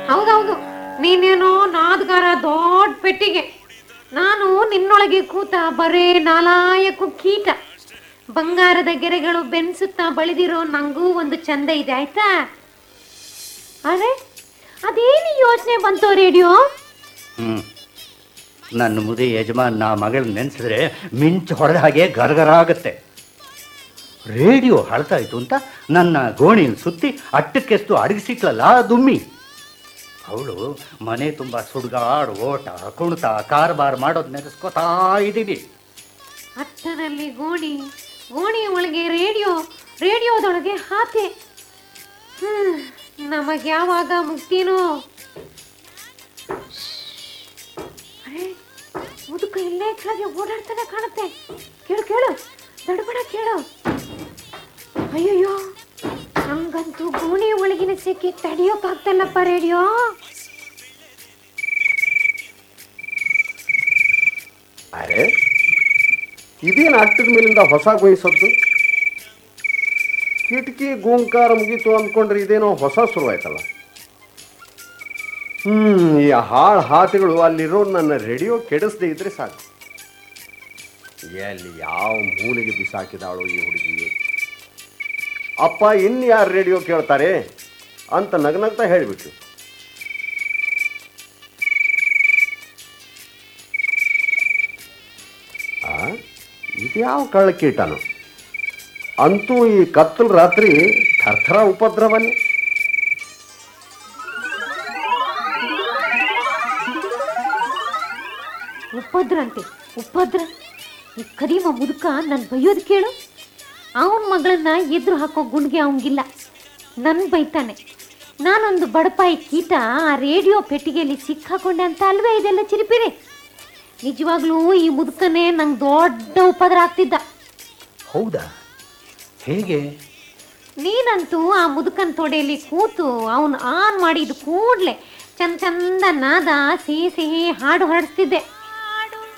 ಹೌದೌದು ನೀನೇನೋ ನಾದ್ಗಾರ ದೊಡ್ಡ ಪೆಟ್ಟಿಗೆ ನಾನು ನಿನ್ನೊಳಗೆ ಕೂತ ಬರೇ ನಾಲಾಯಕು ಕೀಟ ಬಂಗಾರದ ಗೆರೆಗಳು ಬೆನ್ಸುತ್ತಾ ಬಳಿದಿರೋ ನಂಗೂ ಒಂದು ಚಂದ ಇದೆ ಆಯ್ತಾ ಅರೆ ಅದೇನು ಯೋಚನೆ ಬಂತು ರೇಡಿಯೋ ಹ್ಮ್ ನನ್ನ ಮುದಿ ಯಜಮಾನ್ ನಾ ಮಗಳ ನೆನೆಸಿದ್ರೆ ಮಿಂಚು ಹೊಡೆದ ಹಾಗೆ ಗರಗರ ಆಗುತ್ತೆ ರೇಡಿಯೋ ಹಳ್ತಾಯ್ತು ಅಂತ ನನ್ನ ಗೋಣಿಲ್ ಸುತ್ತಿ ಅಟ್ಟಕ್ಕೆಷ್ಟು ಅಡಗಿಸಿಟ್ಲಲ್ಲ ದುಮ್ಮಿ ಅವಳು ಮನೆ ತುಂಬ ಸುಡ್ಗಾಡು ಓಟ ಕುಣಿತ ಕಾರ್ಬಾರ್ ಮಾಡೋದು ನೆನೆಸ್ಕೋತಾ ಇದ್ದೀನಿ ಅಟ್ಟನಲ್ಲಿ ಗೋಣಿ ಗೋಣಿ ಒಳಗೆ ರೇಡಿಯೋ ರೇಡಿಯೋದೊಳಗೆ ಹಾತೆ ಹ್ಮ್ ನಮಗೆ ಯಾವಾಗ ಮುಕ್ತಿನೋ ಅರೆ ಮುದುಕ ಇಲ್ಲೇ ಕೆಳಗೆ ಓಡಾಡ್ತಾನೆ ಕಾಣುತ್ತೆ ಕೇಳು ಕೇಳು ದಡಬಡ ಕೇಳು ಅಯ್ಯಯ್ಯೋ ಹಂಗಂತೂ ಗೋಣಿ ಒಳಗಿನ ಸೆಕೆ ತಡಿಯೋಕ್ಕಾಗ್ತಲ್ಲಪ್ಪ ರೇಡಿಯೋ ಅರೆ ಇದೇನು ಅಟ್ಟದ ಮೇಲಿಂದ ಹೊಸ ಗುಯಿಸದ್ದು ಕಿಟಕಿ ಗೋಂಕಾರ ಮುಗೀತು ಅಂದ್ಕೊಂಡ್ರೆ ಇದೇನೋ ಹೊಸ ಶುರುವಾಯ್ತಲ್ಲ ಹ್ಮ್ ಈ ಹಾಳು ಹಾತಿಗಳು ಅಲ್ಲಿರೋ ನನ್ನ ರೇಡಿಯೋ ಕೆಡಿಸದೇ ಇದ್ರೆ ಸಾಕು ಎಲ್ಲಿ ಯಾವ ಮೂಲೆಗೆ ಬಿಸಾಕಿದಾಳೋ ಈ ಹುಡುಗಿ ಅಪ್ಪ ಇನ್ನು ಯಾರು ರೇಡಿಯೋ ಕೇಳ್ತಾರೆ ಅಂತ ನಗನಗ್ತಾ ಹೇಳಿಬಿಟ್ಟು ಆ ಇದ್ಯಾವ ಕಳ್ಳಕೀಟನು ಅಂತೂ ಈ ಕತ್ತಲು ರಾತ್ರಿ ಥರ್ಥರ ಉಪದ್ರವನೇ ಉಪದ್ರ ಅಂತೆ ಉಪದ್ರ ಈ ಕರೀಮ ಮುದುಕ ನನ್ನ ಬೈಯೋದು ಕೇಳು ಅವನ ಮಗಳನ್ನ ಎದುರು ಹಾಕೋ ಗುಂಡ್ಗೆ ಅವನಿಗಿಲ್ಲ ನನ್ನ ಬೈತಾನೆ ನಾನೊಂದು ಬಡಪಾಯಿ ಕೀಟ ಆ ರೇಡಿಯೋ ಪೆಟ್ಟಿಗೆಯಲ್ಲಿ ಸಿಕ್ಕಾಕೊಂಡೆ ಅಂತ ಅಲ್ವೇ ಇದೆಲ್ಲ ಚಿರಿಪಿರಿ ನಿಜವಾಗ್ಲೂ ಈ ಮುದುಕನೇ ನಂಗೆ ದೊಡ್ಡ ಉಪದ್ರ ಆಗ್ತಿದ್ದ ಹೌದಾ ಹೇಗೆ ನೀನಂತೂ ಆ ಮುದುಕನ ತೊಡೆಯಲ್ಲಿ ಕೂತು ಅವನು ಆನ್ ಮಾಡಿದ ಕೂಡಲೇ ಚಂದ ಚಂದ ನಾದ ಸಿಹಿ ಸಿಹಿ ಹಾಡು ಹಾಡಿಸ್ತಿದ್ದೆ